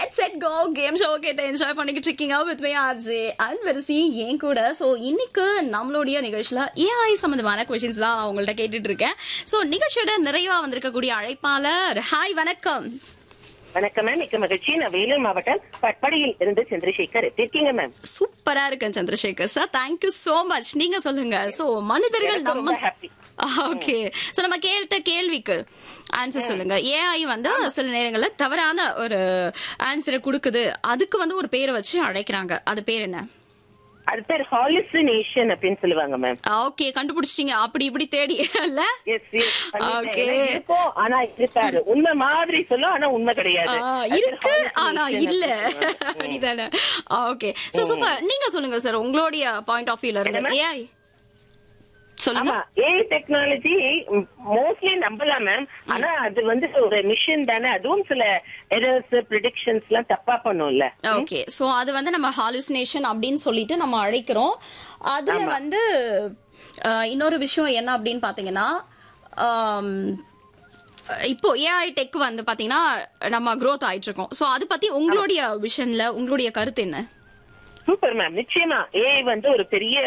Get set go game show கேட்டு enjoy பண்ணிக்கிட்டு இருக்கீங்க வித் மே ஆர்ஜே அண்ட் வெரிசி என் கூட ஸோ இன்னைக்கு நம்மளுடைய நிகழ்ச்சியில ஏஐ சம்பந்தமான கொஸ்டின்ஸ் தான் உங்கள்ட்ட கேட்டுட்டு இருக்கேன் ஸோ நிகழ்ச்சியோட நிறைவா வந்திருக்கக்கூடிய அழைப்பாளர் ஹாய் வணக்கம் வணக்கம் மேம் மிக்க மகிழ்ச்சி நான் வேலூர் மாவட்டம் பட்படியில் இருந்து சந்திரசேகர் எப்படி இருக்கீங்க மேம் சூப்பரா இருக்கேன் Chandrasekhar sir thank you so much நீங்க சொல்லுங்க ஸோ மனிதர்கள் எனக்கு ரொம்ப நம்ம happy. ஓகே சோ நம்ம கேட்ட கேள்விக்கு ஆன்சர் சொல்லுங்க ஏஐ வந்து சில நேரங்கள்ல தவறான ஒரு ஆன்சரை கொடுக்குது அதுக்கு வந்து ஒரு பேரை வச்சு அழைக்கிறாங்க அது பேர் என்ன அது பேர் ஹாலிசினேஷன் அப்படின்னு சொல்லுவாங்க மேம் ஓகே கண்டுபிடிச்சிட்டீங்க அப்படி இப்படி தேடி இல்ல எஸ் எஸ் Okay. இருக்கும் ஆனா இருக்காது உண்மை மாதிரி சொல்லும் ஆனா உண்மை கிடையாது ஆ, அது பேர் இருக்கு ஆனா hallucination இல்ல அப்படின்னு சொல்லுவாங்க. அப்படிதானே ஓகே சோ சூப்பர் நீங்க சொல்லுங்க சார் உங்களுடைய பாயிண்ட் ஆஃப் வியூல இருந்து என்னம்மா? ஏஐ சொல்லுங்க ஆமா ஏஐ டெக்னாலஜி மோஸ்ட்லி நம்பலாம் மேம் ஆனா அது வந்து ஒரு மிஷின் தானே அதுவும் சில எரர்ஸ் ப்ரிடிக்ஷன்ஸ் எல்லாம் தப்பா பண்ணும்ல ஓகே சோ அது வந்து நம்ம ஹாலுசினேஷன் அப்படின்னு சொல்லிட்டு நம்ம அழைக்கிறோம் அதுல வந்து அஹ், இன்னொரு விஷயம் என்ன அப்படின்னு பாத்தீங்கன்னா ஆம், இப்போ ஏஐ டெக் வந்து பாத்தீங்கன்னா நம்ம growth ஆயிட்டு இருக்கோம் சோ அது பத்தி உங்களுடைய விஷன்ல உங்களுடைய கருத்து என்ன சூப்பர் மேம் நிச்சயமா ஏஐ வந்து ஒரு பெரிய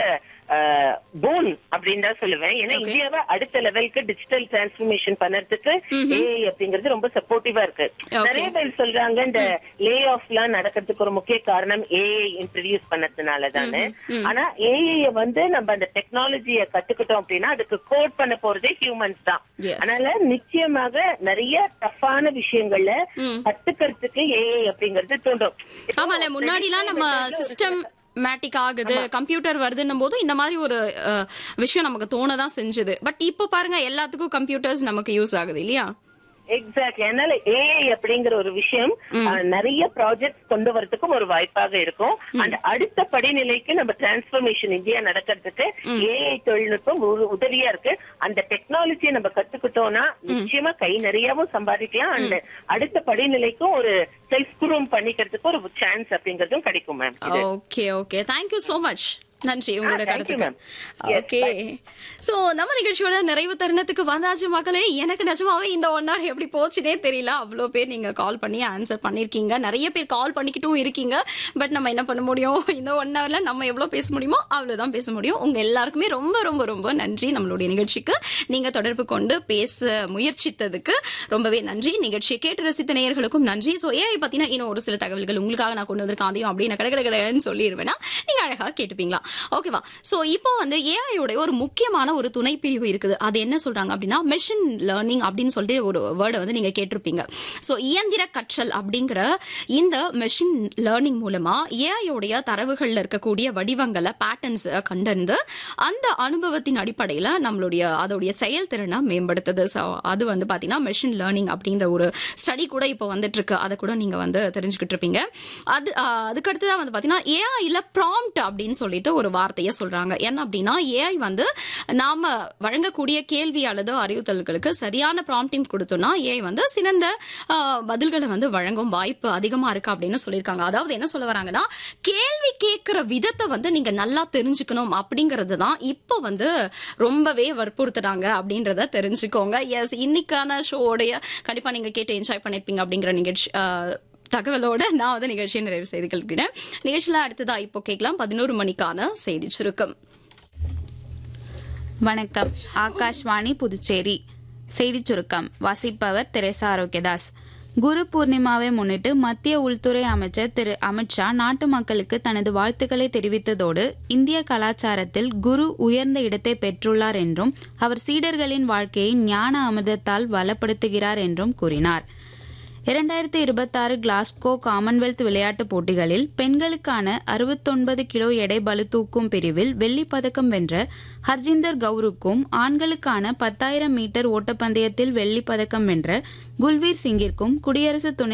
போன் அப்படின்னு தான் சொல்லுவேன் ஏன்னா Okay. இந்தியாவை அடுத்த லெவலுக்கு டிஜிட்டல் டிரான்ஸ்ஃபர்மேஷன் பண்ணறதுக்கு ஏஐ அப்படிங்கிறது ரொம்ப சப்போர்ட்டிவா இருக்கு Okay. நிறைய பேர் சொல்றாங்க இந்த லே ஆஃப் எல்லாம் நடக்கிறதுக்கு ஒரு முக்கிய காரணம் ஏஐ இன்ட்ரடியூஸ் பண்ணதுனால தானே ஆனா ஏஐ வந்து நம்ம அந்த டெக்னாலஜியை கத்துக்கிட்டோம் அப்படின்னா அதுக்கு கோட் பண்ண போறதே ஹியூமன்ஸ் தான் Yes. அதனால நிச்சயமாக நிறைய டஃப்பான விஷயங்கள்ல ம். கத்துக்கிறதுக்கு ஏஐ அப்படிங்கிறது தூண்டும் இப்போ ஆமால முன்னாடிலாம் நம்ம சிஸ்டம் மேட்டிக் ஆகுது கம்ப்யூட்டர் வருதுன்னும் போது இந்த மாதிரி ஒரு அஹ், விஷயம் நமக்கு தோணதான் செஞ்சது பட் இப்போ பாருங்க எல்லாத்துக்கும் கம்ப்யூட்டர்ஸ் நமக்கு யூஸ் ஆகுது இல்லையா எக்ஸாக்ட்லி அதனால ஏஐ அப்படிங்கிற ஒரு விஷயம் அஹ், நிறைய ப்ராஜெக்ட்ஸ் கொண்டு வரதுக்கும் ஒரு வாய்ப்பாக இருக்கும் அந்த அடுத்த படிநிலைக்கு நம்ம டிரான்ஸ்பர்மேஷன் இந்தியா நடக்கிறதுக்கு ஏஐ தொழில்நுட்பம் உ- உதவியா இருக்கு அந்த டெக்னாலஜியை நம்ம கத்துக்கிட்டோம்னா நிச்சயமா கை நிறையவும் சம்பாதிக்கலாம் அந்த அடுத்த படிநிலைக்கும் ஒரு செல்ஃப் குரூம் பண்ணிக்கிறதுக்கு ஒரு சான்ஸ் அப்படிங்கறதும் கிடைக்கும் ma'am okay okay thank you so much நன்றி உங்களோட thank you, கருத்துக்கு ma'am. Yes, ஓகே சோ நம்ம நிகழ்ச்சியோட நிறைவு தருணத்துக்கு வந்தாச்சு மக்களே எனக்கு நிஜமாவே இந்த ஒன் ஹவர் எப்படி போச்சுனே தெரியல அவ்வளோ பேர் நீங்க கால் பண்ணி ஆன்சர் பண்ணிருக்கீங்க நிறைய பேர் கால் பண்ணிக்கிட்டும் இருக்கீங்க பட் நம்ம என்ன பண்ண முடியும் இந்த ஒன் ஹவர்ல நம்ம எவ்வளவு பேச முடியுமோ அவ்வளவுதான் பேச முடியும் உங்க எல்லாருக்குமே ரொம்ப ரொம்ப ரொம்ப நன்றி நம்மளுடைய நிகழ்ச்சிக்கு நீங்க தொடர்பு கொண்டு பேச முயற்சித்ததுக்கு ரொம்பவே நன்றி நிகழ்ச்சியை கேட்டு ரசித்த நேயர்களுக்கும் நன்றி சோ ஏஐ பத்தினா இன்னும் ஒரு சில தகவல்கள் உங்களுக்காக நான் கொண்டு வந்திருக்கேன் அதையும் அப்படியே நான் கடை கடை கடைன்னு சொல்லிடுவேன்னா நீங்க அழகா கேட்டுப்பீங்களா ஓகேவா சோ இப்போ வந்து ஏஐயோட ஒரு முக்கியமான ஒரு துணை பிரிவு இருக்குது அது என்ன சொல்றாங்க அப்படின்னா மெஷின் லேர்னிங் அப்படின்னு சொல்லிட்டு ஒரு வேர்டை வந்து நீங்க கேட்டிருப்பீங்க சோ இயந்திர கற்றல் அப்படிங்கிற இந்த மெஷின் லேர்னிங் மூலமா ஏஐயோடைய தரவுகள்ல இருக்கக்கூடிய வடிவங்களை பேட்டர்ன்ஸ் கண்டறிந்து அந்த அனுபவத்தின் அடிப்படையில நம்மளுடைய அதோடைய செயல்திறனை மேம்படுத்துது ஸோ அது வந்து பாத்தீங்கன்னா மெஷின் லேர்னிங் அப்படின்ற ஒரு ஸ்டடி கூட இப்போ வந்துட்டு இருக்கு அதை கூட நீங்க வந்து தெரிஞ்சுக்கிட்டு இருப்பீங்க அது ஆஹ், அதுக்கு அடுத்ததான் வந்து பாத்தீங்கன்னா ஏஐல ப்ராம்ப்ட் அப்படின்னு சொல்லிட்டு ஒரு வார்த்தையை சொல்றாங்க என்ன அப்படின்னா ஏஐ வந்து நாம வழங்கக்கூடிய கேள்வி அல்லது அறிவுறுத்தல்களுக்கு சரியான ப்ராம்ப்டிங் கொடுத்தோம்னா ஏஐ வந்து சிறந்த ஆஹ், பதில்களை வந்து வழங்கும் வாய்ப்பு அதிகமா இருக்கு அப்படின்னு சொல்லியிருக்காங்க அதாவது என்ன சொல்ல வராங்கன்னா கேள்வி கேட்கிற விதத்தை வந்து நீங்க நல்லா தெரிஞ்சுக்கணும் அப்படிங்கறது தான் இப்போ வந்து ரொம்பவே வற்புறுத்துறாங்க அப்படின்றத தெரிஞ்சுக்கோங்க எஸ் இன்னைக்கான ஷோடைய கண்டிப்பா நீங்க கேட்டு என்ஜாய் பண்ணிருப்பீங்க அப்படிங்கிற நிகழ்ச்சி ஆஹ், தகவலோட நான் வந்து நிகழ்ச்சியை நிறைவு செய்து கொள்கிறேன் நிகழ்ச்சியில அடுத்ததா இப்போ கேட்கலாம் பதினோரு மணிக்கான செய்தி சுருக்கம் வணக்கம் ஆகாஷ்வாணி புதுச்சேரி செய்திச் சுருக்கம் வாசிப்பவர் தெரேசா ஆரோக்கியதாஸ் குரு பூர்ணிமாவை முன்னிட்டு மத்திய உள்துறை அமைச்சர் திரு அமித்ஷா நாட்டு மக்களுக்கு தனது வாழ்த்துக்களை தெரிவித்ததோடு இந்திய கலாச்சாரத்தில் குரு உயர்ந்த இடத்தை பெற்றுள்ளார் என்றும் அவர் சீடர்களின் வாழ்க்கையை ஞான அமிர்தத்தால் வளப்படுத்துகிறார் என்றும் கூறினார் இரண்டாயிரத்தி இருபத்தாறு கிளாஸ்கோ காமன்வெல்த் விளையாட்டுப் போட்டிகளில் பெண்களுக்கான அறுபத்தொன்பது கிலோ எடை பளு தூக்கும் பிரிவில் வெள்ளிப் பதக்கம் வென்ற ஹர்ஜிந்தர் கவுருக்கும் ஆண்களுக்கான பத்தாயிரம் மீட்டர் ஓட்டப்பந்தயத்தில் வெள்ளிப் பதக்கம் வென்ற குல்வீர் சிங்கிற்கும் குடியரசு துணை